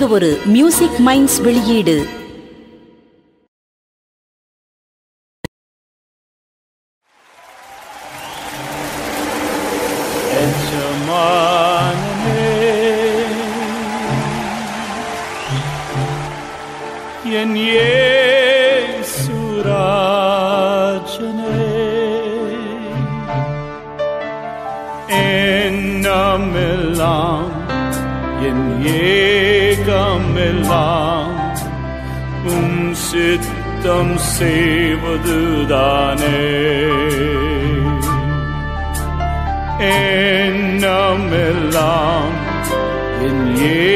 இது ஒரு music minds வெளியீடு எஜமானனே என் ஏசுராஜனே என்னமெல்லாம் என் ஏகமெல்லாம் உம் சித்தம் செய்வதுதானே என்னமெல்லாம் என்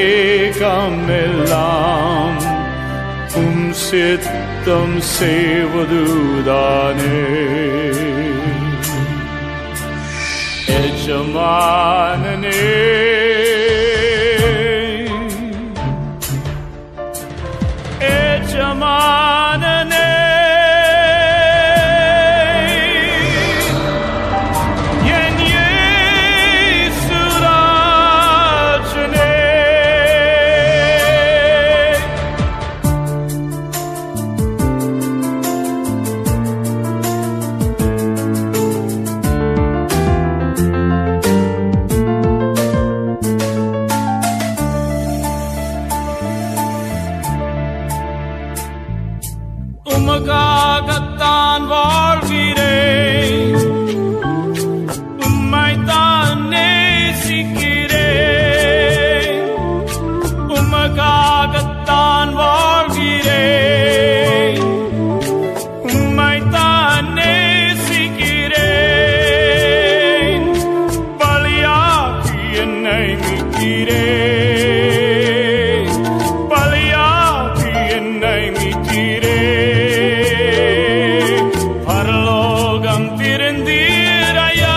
ஏகமெல்லாம் உம் சித்தம் செய்வதுதானே எஜமானனே எஜமானனே என் இயேசுராஜனே உமக்காகத்தான் வாழ்கிறேன் உம்மைத்தான் நேசிக்கிறேன் உமக்காகத்தான் வாழ்கிறேன் உம்மைத்தான் நேசிக்கிறேன் பலியாக்கி என்னை மீட்கிறேன் பலியாக்கி என்னை மீட்கிறேன் பரலோகம் திறந்தீரையா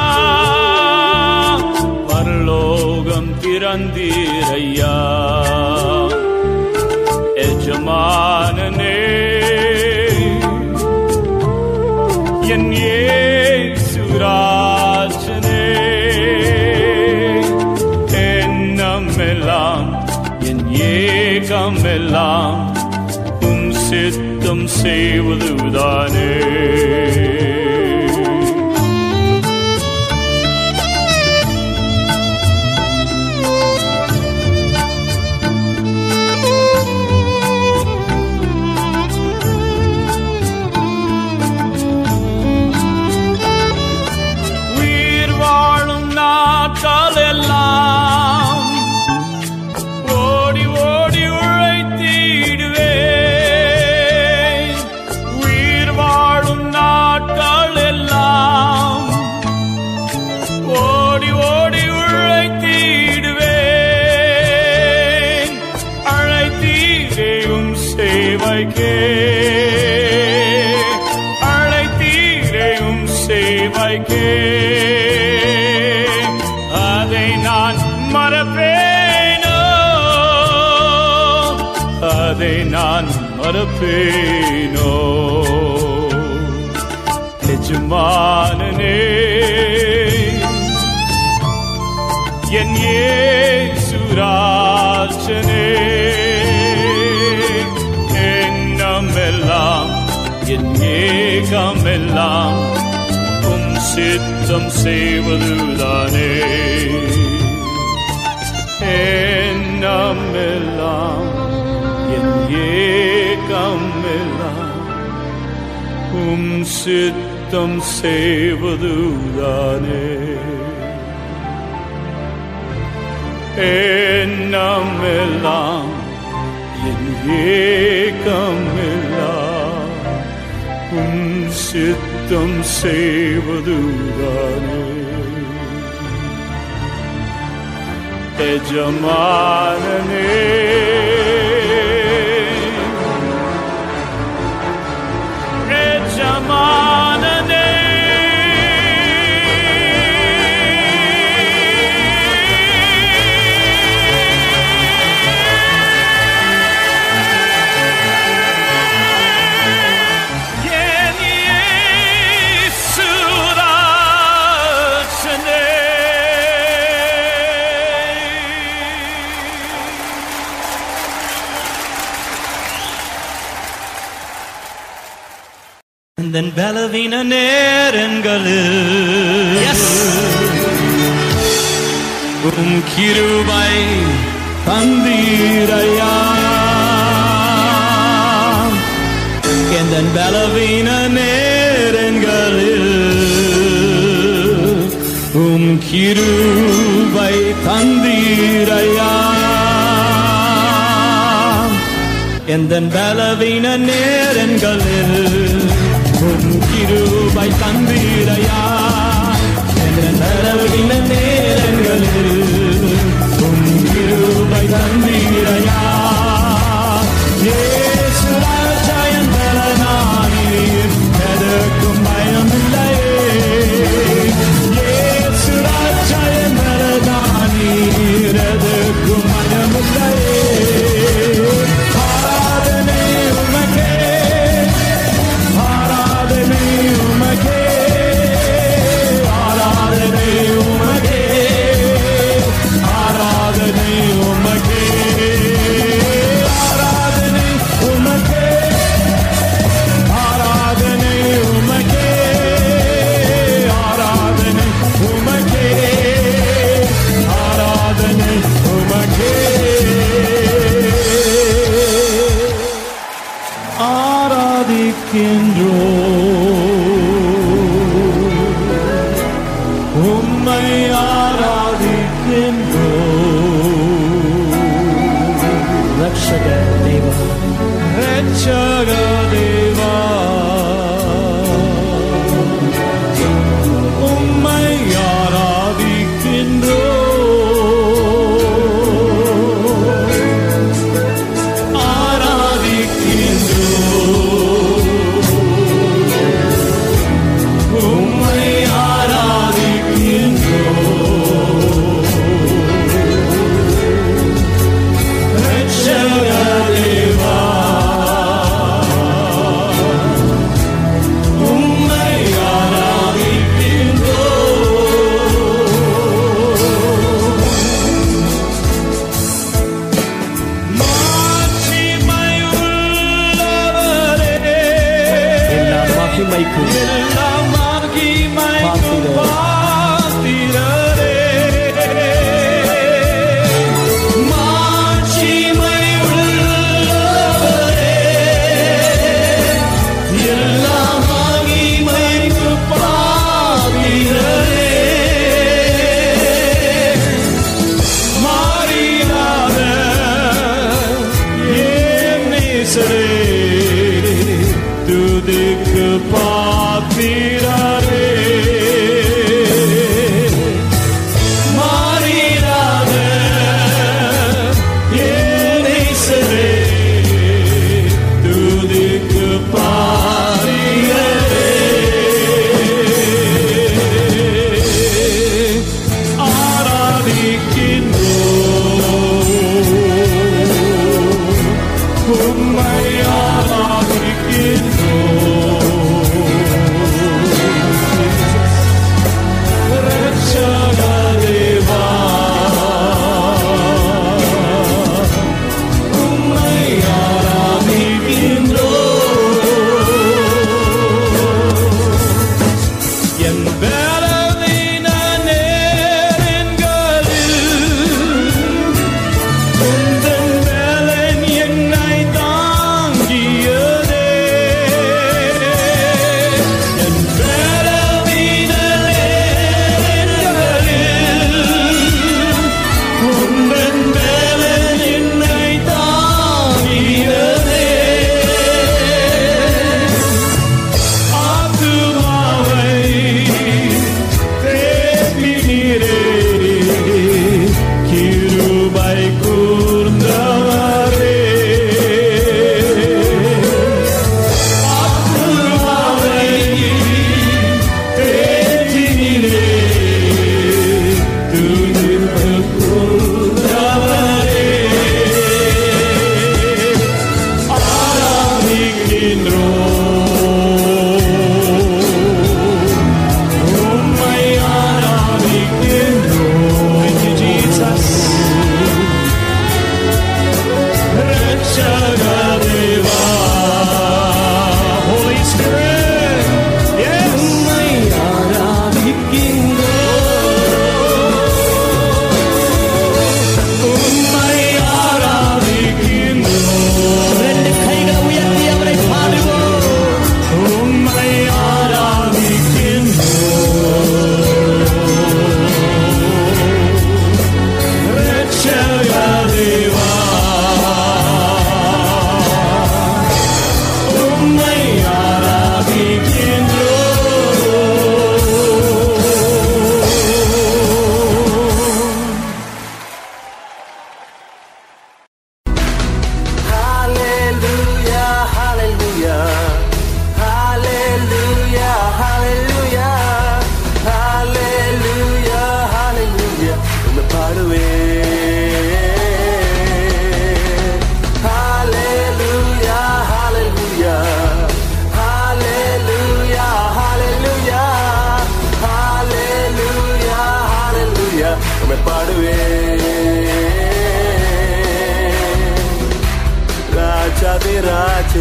பரலோகம் திறந்தீரையா எஜமானனே என் ஏசுராஜனே என்னமெல்லாம் என் ஏகமெல்லாம் உம் சித்தம் செய்வதுதானே உயிர் வாழும் நாட்கள் எல்லாம் ஓடி ஓடி உழைத்திடுவேன் உயிர் வாழும் நாட்கள் எல்லாம் ஓடி ஓடி உழைத்திடுவேன் அழைத்தீரையும் சேவைக்கே அழைத்தீரையும் சேவைக்கே அதை நான் மறப்பேனோ அதை நான் மறப்பேனோ எஜமானனே என் ஏசுராஜனே என்னமெல்லாம் என் ஏகமெல்லாம் உம் சித்தம் செய்வதுதானே என்னமெல்லாம் என் ஏகமெல்லாம் உம் சித்தம் செய்வதுதானே என்னமெல்லாம் என் ஏகமெல்லாம் உம் சித்தம் செய்வதுதானே எஜமானனே எஜமானனே என் இயேசுராஜனே பலவீன நேரங்களில் உம் கிருபை தந்தீரையா எந்த பலவீன நேரங்களில் உம் கிருபை தந்தீரையா எந்த பலவீன நேரங்களில் உம் கிருபை தந்தீரையா எந்த பலவீன நேரங்களில் உம் கிருபை தந்தீரையா இயேசு ராஜா என் பலனானீர், எதற்கும் பயமில்லையே. இயேசு ராஜா என் பலனானீர், எதற்கும் பயமில்லையே. ஆராதனை உமக்கே, ஆராதனை உமக்கே, ஆராதனை உமக்கே, ஆராதனை உமக்கே, ஆராதனை உமக்கே, ஆராதனை உமக்கே, ஆராதனை உமக்கே, ஆராதனை உமக்கே. ஆராதிக்கின்றோ உம்மை ஆராதிக்கின்றோ ரட்சக தேவா ரட்சக தேவா உம்மை ஆராதிக்கின்றோ ஆராதிக்கின்றோ உம்மை ஆராதிக்கின்றோ ரட்சக தேவா உம்மை ஆராதிக்கின்றோ மாட்சிமையுள்ளவரே எல்லா மகிமைக்கும் எல்லா மகிமைக்கும் பாத்திரரே. மாட்சிமையுள்ளவரே, எல்லா மகிமைக்கும் பாத்திரரே. மாறிடாத என் நேசரே, துதிக்கு பாத்திரரே. மாறிடாத என் நேசரே, துதிக்கு பாத்திரரே. ஆராதிக்கின்றோம் உம்மை ஆராதிக்கின்றோம் ரட்சக தேவா உம்மை ஆராதிக்கின்றோம் என் பலவீன நேரங்களில் உந்தன் பலன் என்னை தாங்கியதே. என் பலவீன நேரங்களில் உந்தன் பலன் என்னை தாங்கியதே. ஆத்துமாவை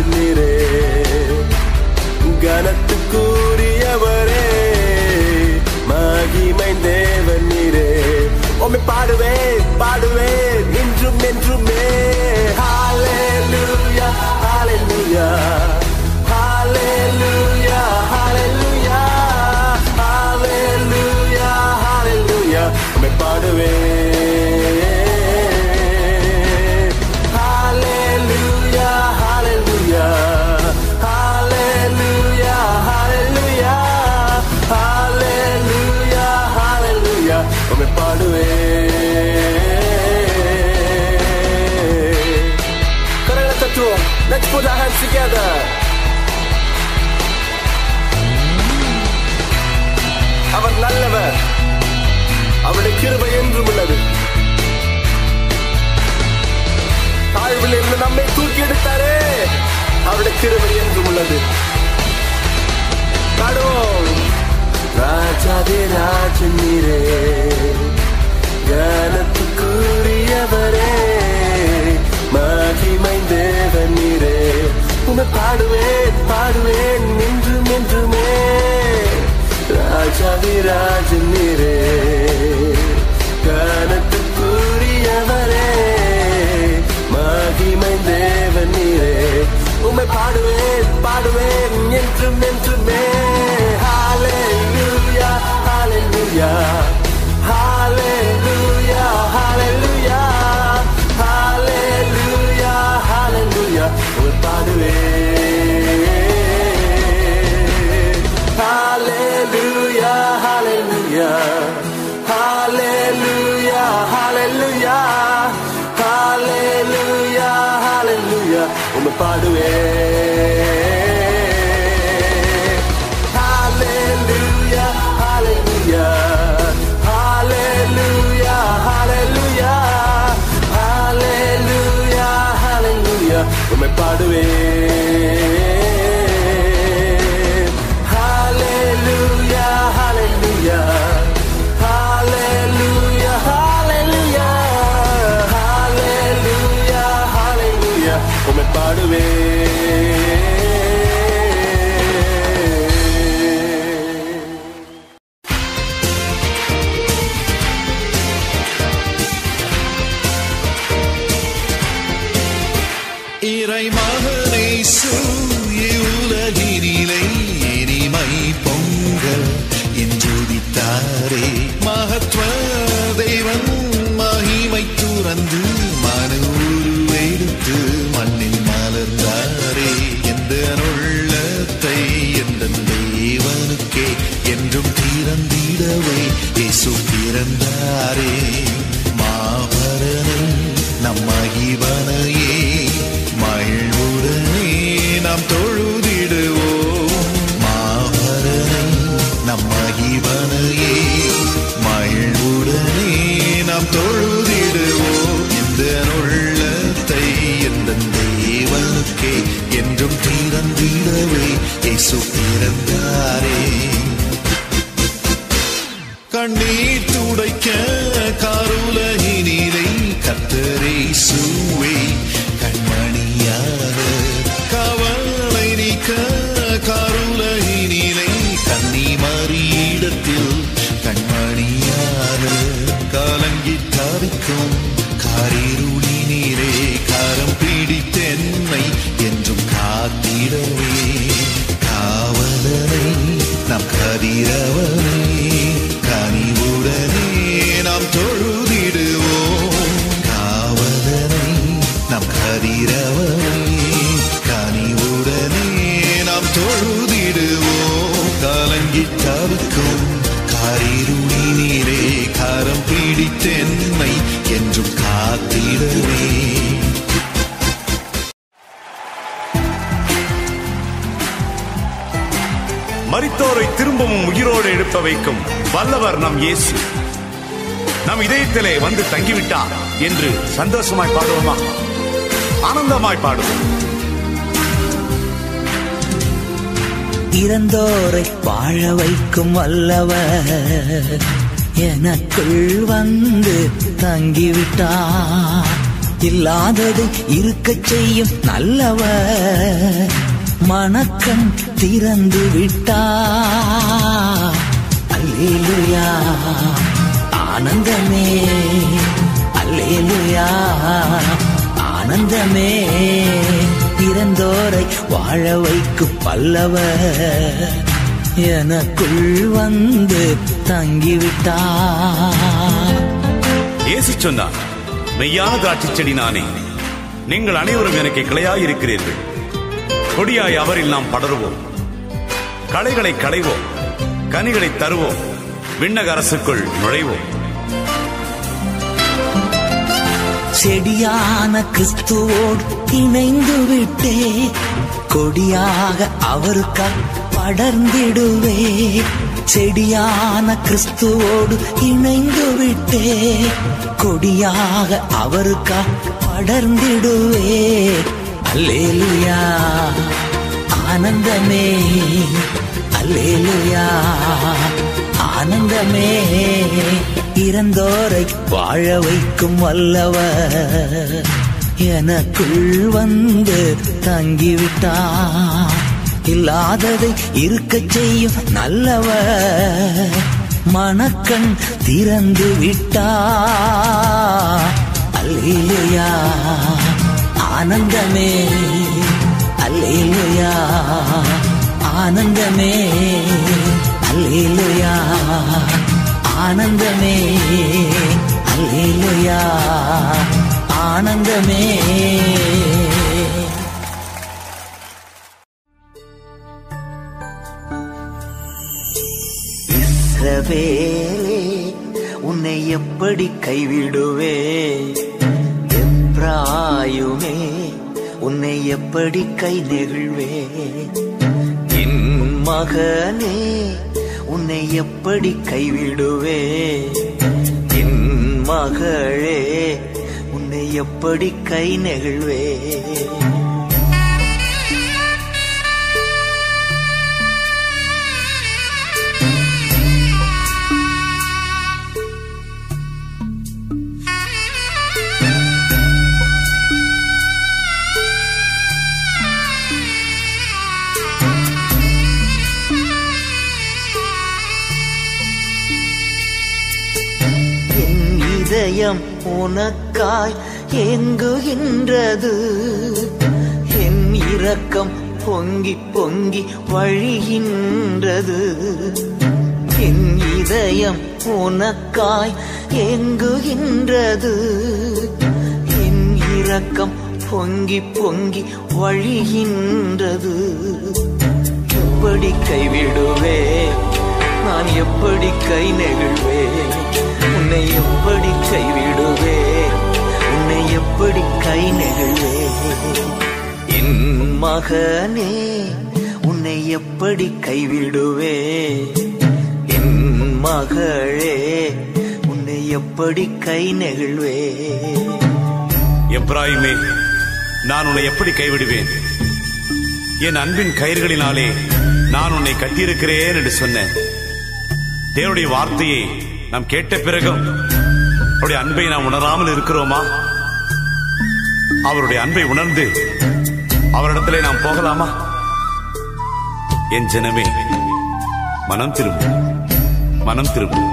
நீரே கனத்துக்குரியவரே மகிமை தேவன் நீரே உம்மை பாடுவேன் பாடுவேன் என்றும் என்றுமே ஹalleluya ஹalleluya ஹalleluya ஹalleluya ஹalleluya ஹalleluya உம்மை பாடுவேன் ஹalleluya ஹalleluya ஹalleluya ஹalleluya ஹalleluya ஹalleluya உம்மை பாடுவேன் கரங்களை தட்டுவோம் Let's put our hands together. அவர் நல்லவர் அவருடைய கிருபை என்றும் உள்ளது தாழ்வில் இருந்து நம்மை தூக்கி எடுத்தாரே அவருடைய கிருபை என்றும் உள்ளது பாடுவோம் ராஜாதே ராஜன் நீரே கனத்துக்குரியவரே மகிமை தேவன் நீரே உன்னை பாடுவேன் பாடுவேன் என்றும் என்றுமே ராஜாதி ராஜன் நீரே கனத்துக்குரியவரே மகிமை தேவன் நீரே உம்மை பாடுவேன் பாடுவேன் என்றும் என்றுமே ஹalleluya ஹalleluya ஹalleluya ஹalleluya ஹalleluya ஹalleluya உம்மை பாடுவேன் ஹalleluya ஹalleluya ஹalleluya ஹalleluya ஹalleluya ஹalleluya உம்மை பாடுவேன் ஹalleluya ஹalleluya ஹalleluya ஹalleluya ஹalleluya ஹalleluya உம்மை பாடுவேன் ஹalleluya ஹalleluya ஹalleluya ஹalleluya ஹalleluya ஹalleluya உம்மை பாடுவேன் இறை மகனை உலகினிலை இனிமை பொங்கல் என்றுதித்தாரே மகத்துவ தெய்வன் மகிமை துறந்து மனு உருவெடுத்து மண்ணில் மலர்ந்தாரே எந்த உள்ளத்தை எந்த தேவனுக்கே என்றும் திறந்திடவே இயேசு பிறந்தாரே மாபரனை நம் மகிவனையே மகிழ்வுடனே நாம் தொழுதிடுவோம் மாபரனை நம் மகிவனையே மகிழ்வுடனே நாம் தொழுதிடுவோம் இந்த உள்ளத்தை எந்த தேவனுக்கே என்றும் திறந்திடவே இயேசு பிறந்தாரே கண்ணீர் துடைக்க காருலகினிலை கத்தரை சூவை கண்மணியாக கவலை நீக்க காருலகினிலை கன்னி மறியிடத்தில் கண்மணியாக கலங்கி தவிக்கும் காரிருளி நீரே காரம் பிடித்தென்னை என்றும் காத்திடவே காவலனை நம் கதிரவனே கனிவுடனே நாம் தொழுதிடுவோம் காவலனை நம் கதிரவனே கனிவுடனே நாம் தொழுதிடுவோம் கலங்கி தவிக்கும் காரிருளி நீரே காரம் பிடித்தென்னை என்றும் காத்திடவே மரித்தோரை திரும்பவும் உயிரோடு எழுப்ப வைக்கும் வல்லவர் நம் இயேசு நம் இதயத்திலே வந்து தங்கிவிட்டார் என்று சந்தோஷமாய் பாடுவோமா ஆனந்தமாய் பாடுவோம் இறந்தோரை வாழ வைக்கும் வல்லவர் எனக்குள் வந்து தங்கிவிட்டார் இல்லாததை இருக்கச் செய்யும் நல்லவர் மணக்கண் திறந்து விட்டா அல்லேலுயா ஆனந்தமே அல்லேலுயா ஆனந்தமே இறந்தோரை வாழ வைக்கும் பல்லவர் எனக்குள் வந்து தங்கிவிட்டா இயேசு சொன்னார் மெய்யான திராட்சை செடி நானே நீங்கள் அனைவரும் எனக்கு கிளையாய் இருக்கிறீர்கள் கொடியாய் அவரில் நாம் படருவோம் களைகளை களைவோம் கனிகளை தருவோம் விண்ணக அரசுக்குள் நுழைவோம் செடியான கிறிஸ்துவோடு இணைந்து விட்டே கொடியாக அவருக்கா படர்ந்திடுவே செடியான கிறிஸ்துவோடு இணைந்து விட்டே கொடியாக அவருக்கா படர்ந்திடுவே அல்லேலுயா ஆனந்தமே அல்லேலுயா ஆனந்தமே இறந்தோரை வாழ வைக்கும் வல்லவர் எனக்குள் வந்து தங்கிவிட்டா இல்லாததை இருக்கச் செய்யும் நல்லவர் மணக்கண் திறந்து விட்டா அல்லேலுயா ஆனந்தமே அல்லேலுயா ஆனந்தமே அல்லேலுயா ஆனந்தமே அல்லேலுயா ஆனந்தமே இஸ்ரவேலே உன்னை எப்படி கைவிடுவே எப்ராயுமே உன்னை எப்படி கை நெகிழ்வே என் மகனே உன்னை எப்படி கைவிடுவே என் மகளே உன்னை எப்படி கை நெகிழ்வே என் இதயம் உனக்காய் ஏங்குகின்றது என் இரக்கம் பொங்கி பொங்கி வழிகின்றது என் இதயம் உனக்காய் ஏங்குகின்றது என் இரக்கம் பொங்கி பொங்கி வழிகின்றது எப்படி கைவிடுவே நான் எப்படி கை நெகிழ்வே உன்னை எப்படி கைவிடுவே உன்னை எப்படி கை நெகிழ்வே என் மகனே உன்னை எப்படி கைவிடுவே என் மகளே உன்னை எப்படி கை நெகிழ்வே எப்ராயிமே நான் உன்னை எப்படி கைவிடுவேன் என் அன்பின் கயிறுகளினாலே நான் உன்னை கட்டியிருக்கிறேன் என்று சொன்னேன் தேவனுடைய வார்த்தையை நாம் கேட்ட பிறகும் அவருடைய அன்பை நாம் உணராமல் இருக்கிறோமா அவருடைய அன்பை உணர்ந்து அவரிடத்திலே நாம் போகலாமா என் ஜனமே மனம் திரும்பு மனம் திரும்பு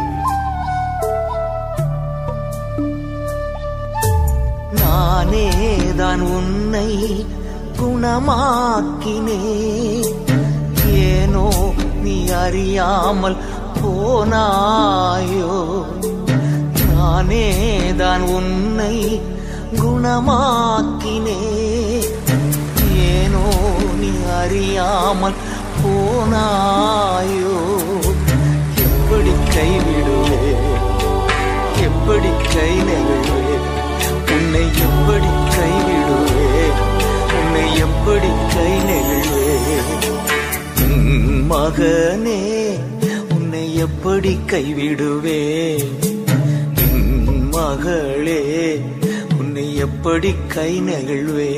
நானே தான் உன்னை குணமாக்கினே ஏனோ நீ அறியாமல் போனாயோ நானே தான் உன்னை குணமாக்கினே ஏனோ நீ அறியாமல் போனாயோ எப்படி கைவிடுவே எப்படி கை நெகிழ்வே உன்னை எப்படி கைவிடுவே உன்னை எப்படி கை நெகிழ்வே உம் மகனே உன்னை எப்படி கைவிடுவே உம் மகளே உன்னை எப்படி கை நெகிழ்வே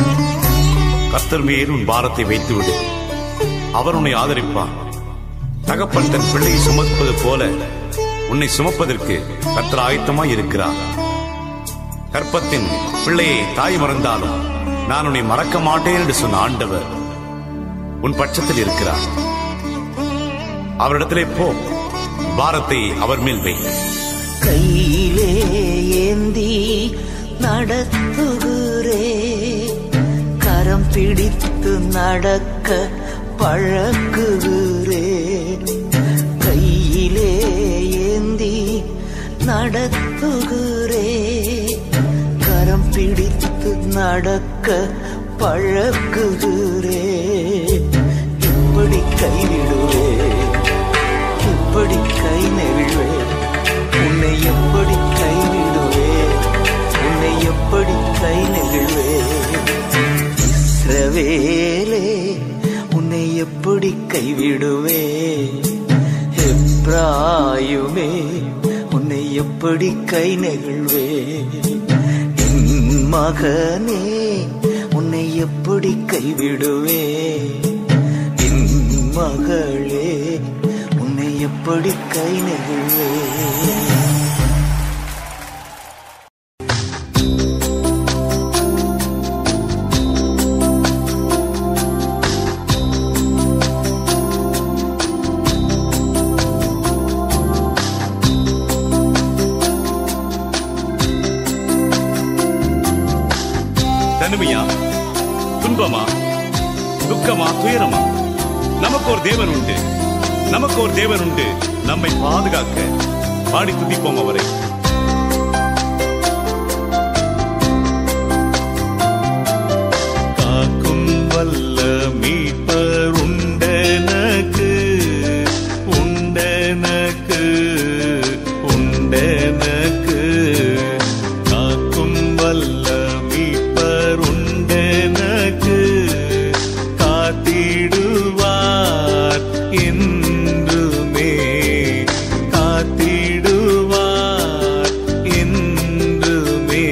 கர்த்தர் மேல் உன் பாரத்தை வைத்துவிடு அவர் உன்னை ஆதரிப்பார் தகப்பன் தன் பிள்ளையை சுமப்பது போல உன்னை சுமப்பதற்கு கர்த்தர் ஆயத்தமாய் இருக்கிறார் கற்பத்தின் பிள்ளையை தாய் மறந்தாலும் நான் உன்னை மறக்க மாட்டேன் என்று சொன்ன ஆண்டவர் உன் பட்சத்தில் இருக்கிறார் அவரிடத்திலே போ பாரத்தை அவர் மேல் வை கையிலே ஏந்தி நடத்துகிறே கரம் பிடித்து நடக்க பழக்குகிறே கையிலே ஏந்தி நடத்துகிறே கரம் பிடித்து நடக்க பழக்குகிறே இப்படி கைவிடுவே இப்படி கை நெகிழ்வே உன்னை எப்படி கைவிடுவே உன்னை எப்படி கை நெகிழ்வே இஸ்ரவேலே உன்னை எப்படி கைவிடுவே எப்ராயுமே உன்னை எப்படி கை நெகிழ்வே என் மகனே உன்னை எப்படி கைவிடுவே என் மகளே உன்னை எப்படி கை நெகிழ்வே தனிமையா துன்பமா துக்கமா துயரமா நமக்கு ஒரு தேவன் உண்டு நமக்கு ஒரு தேவன் உண்டு நம்மை பாதுகாக்க பாடி துதிப்போம் அவரை காக்கும் வல்ல மீட்பர் உண்டனக்கு உண்டனக்கு உண்டனக்கு காக்கும் வல்ல மீட்பர் உண்டனக்கு காத்திடுவார் என்றுமே காத்திடுவார் என்றுமே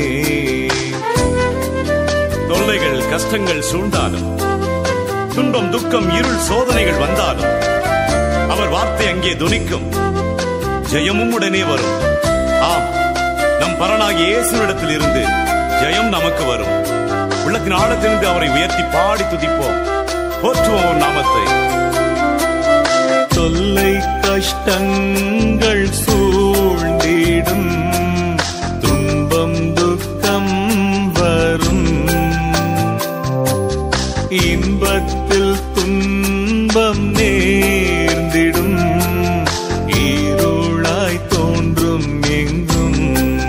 தொல்லைகள் கஷ்டங்கள் சூழ்ந்தாலும் துன்பம் துக்கம் இருள் சோதனைகள் வந்தாலும் அவர் வார்த்தை அங்கே துணிக்கும் ஜெயமும் உடனே வரும் ஆம் நம் பரனாகிய இயேசுவிடத்தில் இருந்து ஜெயம் நமக்கு வரும் உள்ளத்தின் ஆழத்திலிருந்து அவரை உயர்த்தி பாடி துதிப்போம் போற்றுவோம் அவர் நாமத்தை தொல்லை கஷ்டங்கள் சூழ்ந்திடும் துன்பம் துக்கம் வரும் இன்பத்தில் துன்பம் நேர்ந்திடும் ஈருளாய் தோன்றும் எங்கும்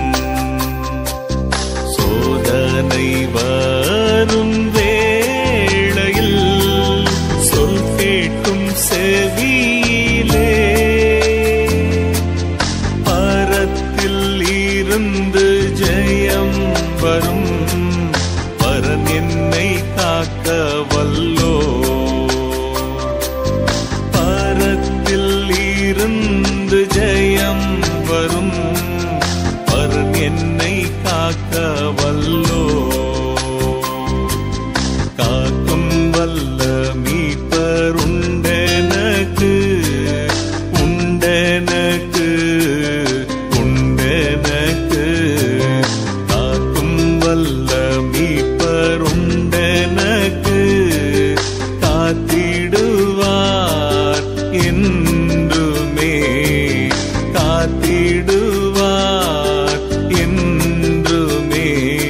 சோதனை வரும் வேளையில் சொல் கேட்கும் செவியிலே பரத்தில் இருந்து ஜெயம் வரும் பரன் என்னை காக்க வல்லோ பரத்தில் இருந்து ஜெயம் வரும் பரன் என்னை காக்க வல்லோ காக்கும் வல்ல மீட்பர் உண்டெனக்கு உண்டெனக்கு உண்டெனக்கு காக்கும் வல்ல மீட்பர் உண்டெனக்கு காத்திடுவார் என்றுமே காத்திடுவார் என்றுமே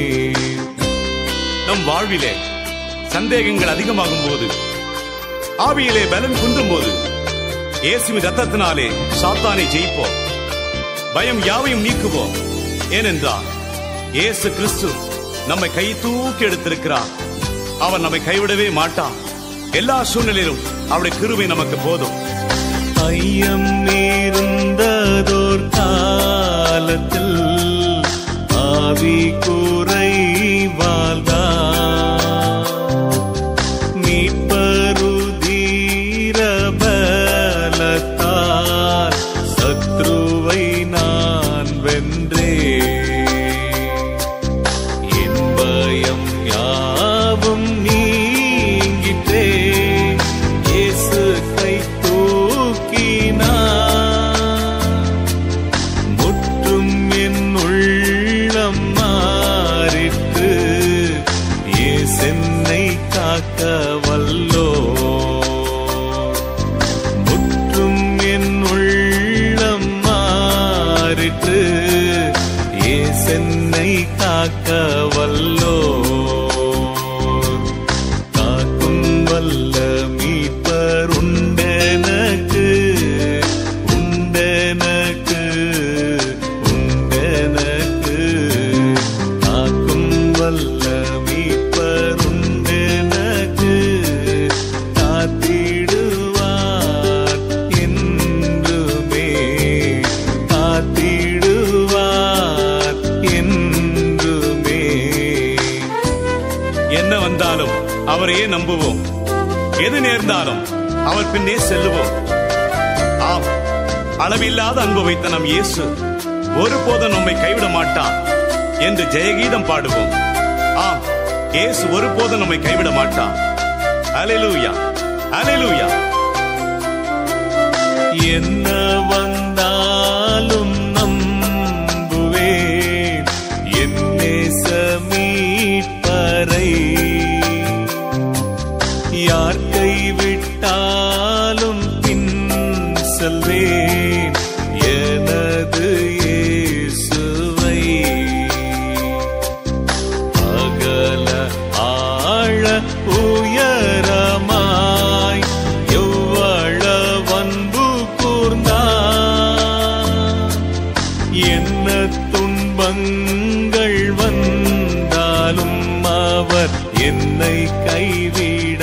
நம் வாழ்விலே சந்தேகங்கள் அதிகமாகும் போது ஆவியிலே பலன் குன்றும் போது இயேசுவின் ரத்தத்தினாலே சாத்தானை ஜெயிப்போம் பயம் யாவையும் நீக்குவோம் ஏனென்றால் இயேசு கிறிஸ்து நம்மை கை தூக்கி எடுத்திருக்கிறார் அவர் நம்மை கைவிடவே மாட்டார் எல்லா சூழ்நிலையிலும் அவருடைய கிருபை நமக்கு போதும் ஐயம் நேர்ந்ததோர் காலத்தில் ஆவி குறை மீட்பருதீர பலத்தால் சத்ருவை நான் வென்றே என் பயம் யாவும் நீங்கிட்டே இயேசு கை தூக்கி காக்க வல்லோ முற்றும் என் உள்ளம் மாறிற்று ஏசென்னை காக்க வல்லோ காக்கும் வல்ல மீட்பர் உண்டெனக்கு உண்டெனக்கு உண்டெனக்கு காக்கும் வல்ல மீட்பர் உண்டெனக்கு காத்திடுவார் என்றுமே காத்திடுவார் என்றுமே என்ன வந்தாலும் அவரையே நம்புவோம் எது நேர்ந்தாலும் அவர் பின்னே செல்லுவோம் ஆம் அளவில்லாத அன்பு வைத்த நம் இயேசு ஒருபோதும் நம்மை கைவிட மாட்டார் என்று ஜெயகீதம் பாடுவோம் ஆம் இயேசு ஒருபோதும் நம்மை கைவிட மாட்டார் அலையூயா அலையூயா என்ன வந்தாலும் நம்புவேன் என் நேச மீட்பரை யார் கைவிட்டாலும் பின் செல்வேன் எனது இயேசுவை அகல ஆழ உயரமாய் எவ்வளவன்பு கூர்ந்தார் என்ன துன்பங்கள் வந்தாலும் அவர் என்னை கைவிட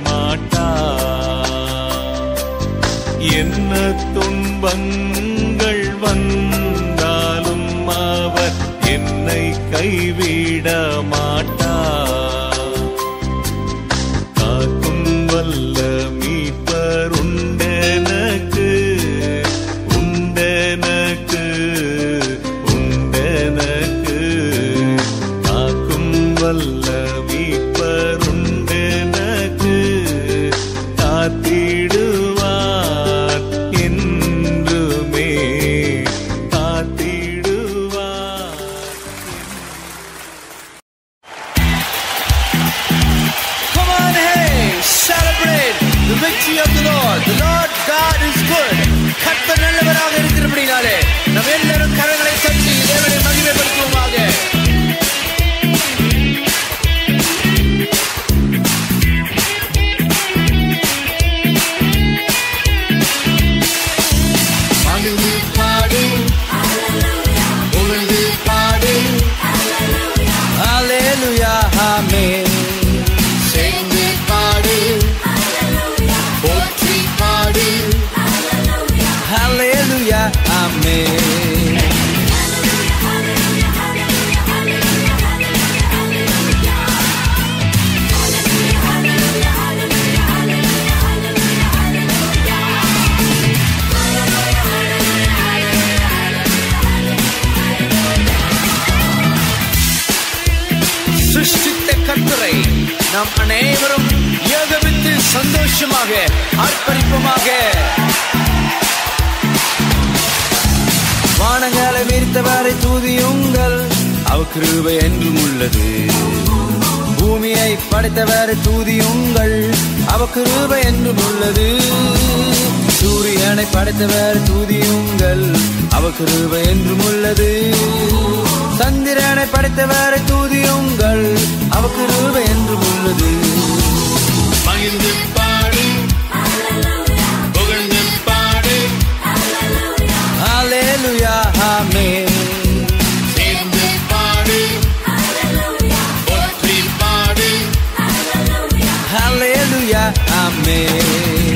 மாட்டார் என்ன துன்பங்கள் வந்தாலும் அவர் என்னை கைவிட மாட்டார் காக்கும் வல்ல மீட்பர் உண்டெனக்கு உண்டெனக்கு உண்டெனக்கு காக்கும் வல்ல மீட்பர் உண்டெனக்கு காத்திடுவார் என்றுமே காத்திடுவார் Come on, hey, celebrate the victory of the Lord. The Lord God is good. கர்த்தர் நல்லவராக இருக்கிறபடினாலே நம்ம எல்லாரும் கரங்களை தட்டி தேவனை மகிமைப்படுத்துவோமாக மகிழ்ந்து பாடு புகழ்ந்து பாடு Hallelujah, Amen. சேர்ந்து பாடு போற்றி பாடு Hallelujah, Amen. சிருஷ்டித்த கர்த்தரை நாம் அனைவரும் ஏகவித்து சந்தோஷமாக ஆர்ப்பரிப்போமாக வானங்களை விரித்தவரை தூதியுங்கள் அவர் கிருபை என்றும் உள்ளது பூமியை படைத்தவரை தூதியுங்கள் அவர் கிருபை என்றும் உள்ளது சூரியனை படைத்தவர் தூதியுங்கள் அவர் கிருபை என்றும் உள்ளது சந்திரனை படைத்தவரை தூதியுங்கள் அவர் கிருபை என்றும் உள்ளது மகிழ்ந்து பாடு புகழ்ந்து பாடு Hallelujah, Amen. சேர்ந்து பாடு போற்றி பாடு Hallelujah, Amen.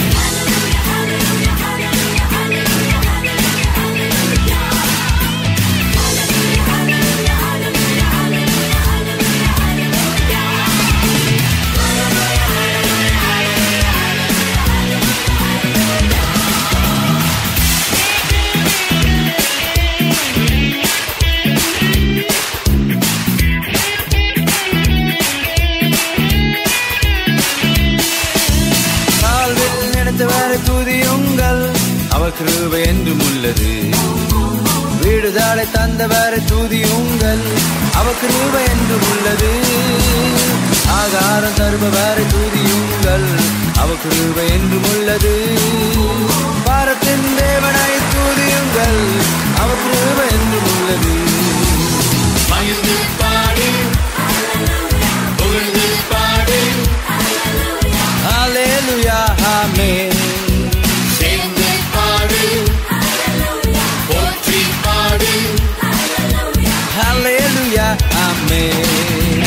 வாழ்வில் நினைத்தவரை துதியுங்கள் அவர் கிருபை என்றும் உள்ளது வீடுதாளை தந்தவரை துதியுங்கள் அவர் கிருபை என்றும் உள்ளது ஆகாரம் தருபவரை துதியுங்கள் அவ கிருபை என்றும் உள்ளது பாரத்தின் தேவனை துதியுங்கள் அவ கிருபை என்றும் உள்ளது மகிழ்ந்து பாடு புகழ்ந்து பாடு ஹalleluya ஆமென் சேர்ந்து பாடு போற்றி பாடு ஹalleluya ஆமென்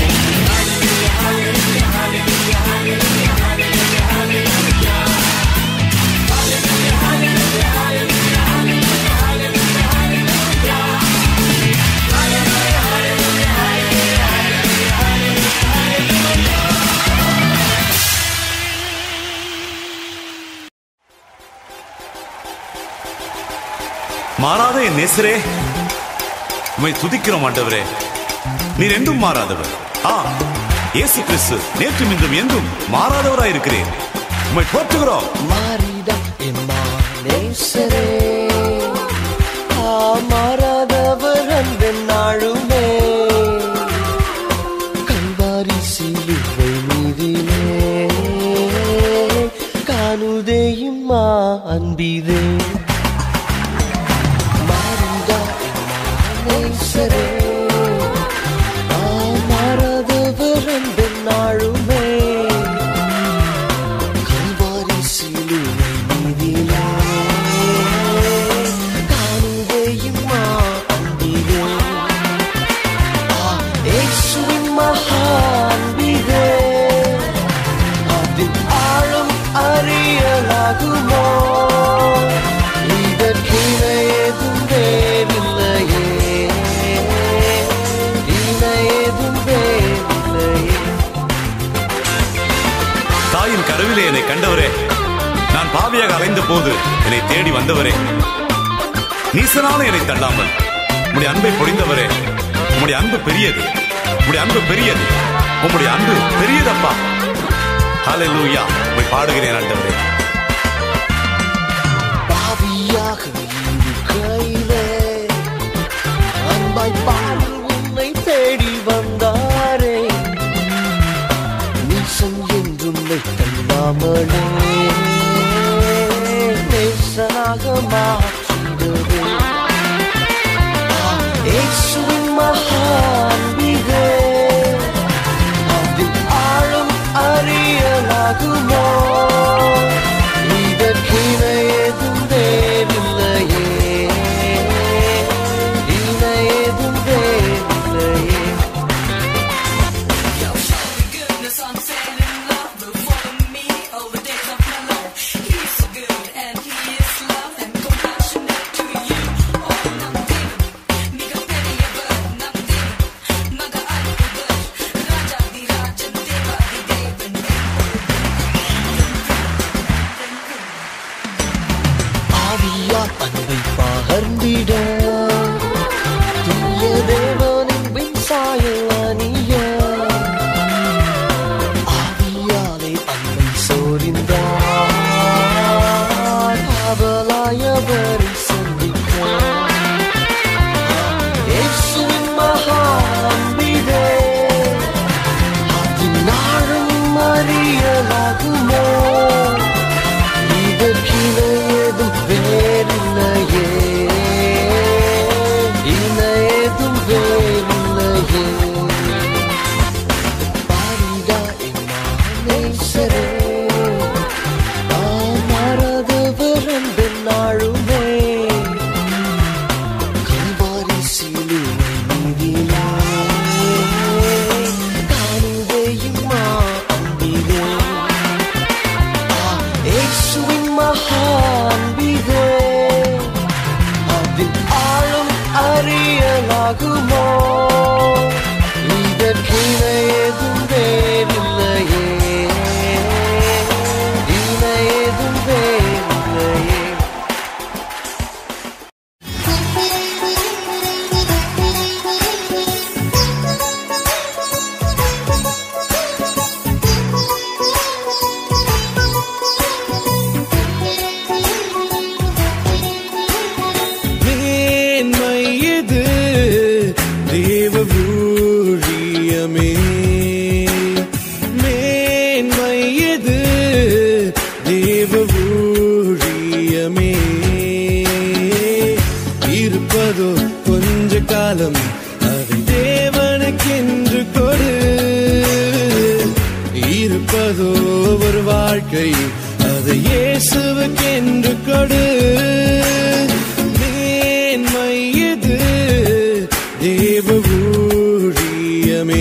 மாறாத என் நேசரே உம்மை துதிக்கிறோம் ஆண்டவரே நீர் என்றும் மாறாதவர் ஆ இயேசு கிறிஸ்து நேற்றும் இன்றும் என்றும் மாறாதவராய் இருக்கிறேன் உம்மை போற்றுகிறோம் மாறிட எம்மானேசரே மாறாதவர் அந்த நாளுமே கல்வாரி சிலுவை மீதிலே காணுதேயும்மா அன்பிதே மாறிட எம்மானேசரே மாறாதவர் அந்த நாளுமே கல்வாரி சிலுவை மீதிலே காணுதேயும்மா அன்பிதே இயேசுவின் மகா அன்பிதே அதில் ஆழம் அறியலாகுமோ இதற்கிணை ஏதும் வேறில்லையே இணை ஏதும் வேறில்லையே தாயின் கருவிலே என்னை கண்டவரே நான் பாவியாக அலைந்த போது என்னை தேடி வந்தவரே நீசனான என்னை தள்ளாமல் உம்முடைய அன்பை பொழிந்தவரே உம்முடைய அன்பு பெரியது உம்முடைய அன்பு பெரியது உம்முடைய அன்பு பெரியதப்பா ஹalleluya போய் பாடுகிறேன் ஆண்டவரே பாவியாக இருக்கையிலே அன்பாய் பாடி உன்னை தேடி வந்தாரே நீசம் என்றுன்னை தள்ளாமலே நேசனாக மாற்றிடவே இயேசுவின் மகா அன்பிலே அதில் ஆழம் அறியலாகுமோ இதற்கிணை ஏதும் வேறில்லையே இணை ஏதும் வேறில்லையே goodness, unfailing love will follow me all the days of my life. He's so good and he is love and compassionate to you. Oh, namdin, miga periyabad, namdin, maga alpabad, raja di rajan, deva di devan. ஆவியார் அன்பை பகர்ந்திட தூய தேவனின் விண்சாயல் அணிய ஆவியாலே அன்பை சோரிந்தார் அவலாயவரை சந்திக்க இயேசுவின் மகா அன்பிலே அதினாலும் அறியலாகுமோ இதற்கிணை ஏதும் வேறில்லையே இணை ஏதும் வேறில்லையே பாரிடா எம்மானேசரே மாறாதவர் அந்த நாளுமே கல்வாரி சிலுவை மீதிலே காணுதேயும்மா அன்பிலே இயேசுவின் மகா அன்பிலே அதில் ஆழம் அறியலாகுமோ இதற்கிணை ஏதும் வேறில்லையே காலம் அதை தேவனுக்கென்று கொடு இருப்பதோ ஒரு வாழ்க்கை அதை இயேசுவுக்கென்று கொடு மேன்மை இது தேவ ஊழியமே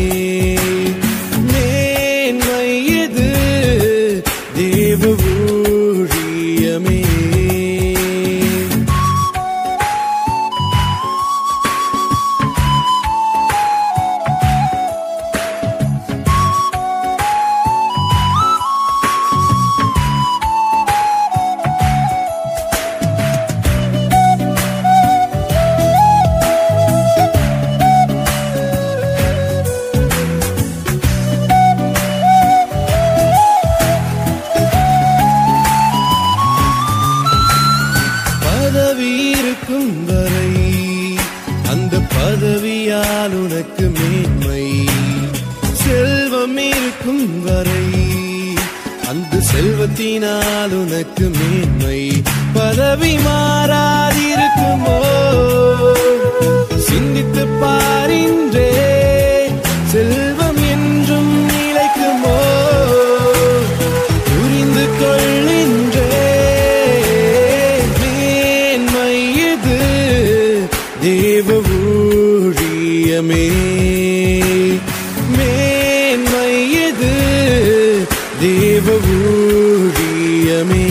மேன்மை இது தேவ ஊழியமே பதவி இருக்கும் வரை அந்த பதவியால் உனக்கு மேன்மை செல்வம் இருக்கும் வரை அந்த செல்வத்தினால் உனக்கு மேன்மை பதவி மாறாதிருக்குமோ சிந்தித்து பாரின்றே செல்வம் என்றும் நிலைக்குமோ புரிந்து கொள்ளின்றே மேன்மை இது தேவ ஊழியமே மேன்மை இது தேவ ஊழியமே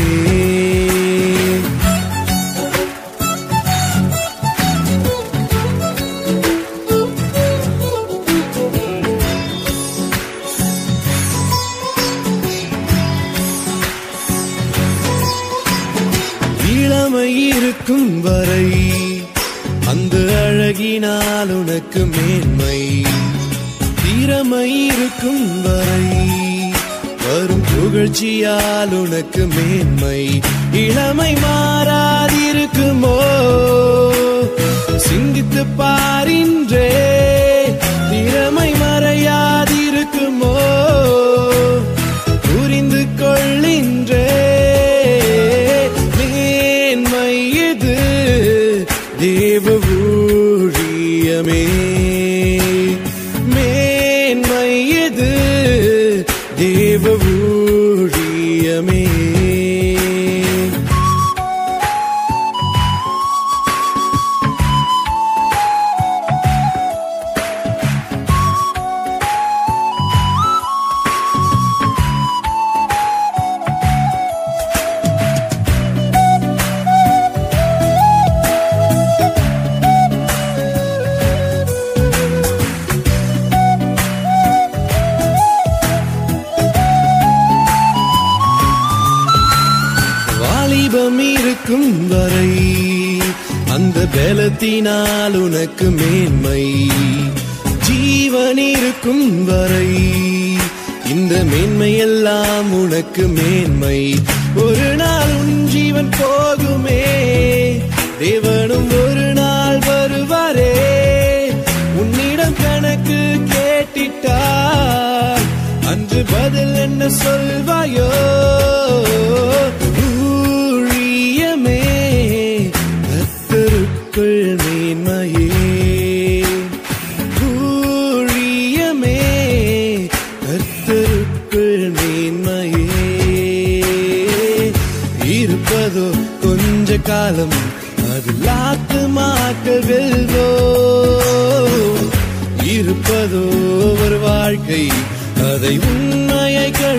இளமை இருக்கும் வரை அந்த அழகினால் உனக்கு மேன்மை திறமை இருக்கும் வரை வரும் புகழ்ச்சியால் உனக்கு மேன்மை இளமை மாறாதிருக்குமோ சிந்தித்து பாரின்றே திறமை மறையாதிருக்குமோ புரிந்து கொள்ளின்றே மேன்மை இது தேவ ஊழியமே மேன்மை இது தேவ ஊழியமே வாலிபம் இருக்கும் வரை அந்த பலத்தினால் உனக்கு மேன்மை ஜீவன் இருக்கும் வரை இந்த மேன்மை எல்லாம் உனக்கு மேன்மை ஒரு நாள் உன் ஜீவன் போகுமே தேவனும் ஒரு நாள் வருவாரே உன்னிடம் கணக்கு கேட்டிட்டார் அன்று பதில் என்ன சொல்வாயோ ஊழியமே கத்தருக்குள் மேன்மையே ஊழியமே கத்தருக்குள் மேன்மையே இருப்பதோ கொஞ்ச காலம் அது லாத்து மாக்கள் வெல்வோ இருப்பதோ ஒரு வாழ்க்கை அதை உண்மையை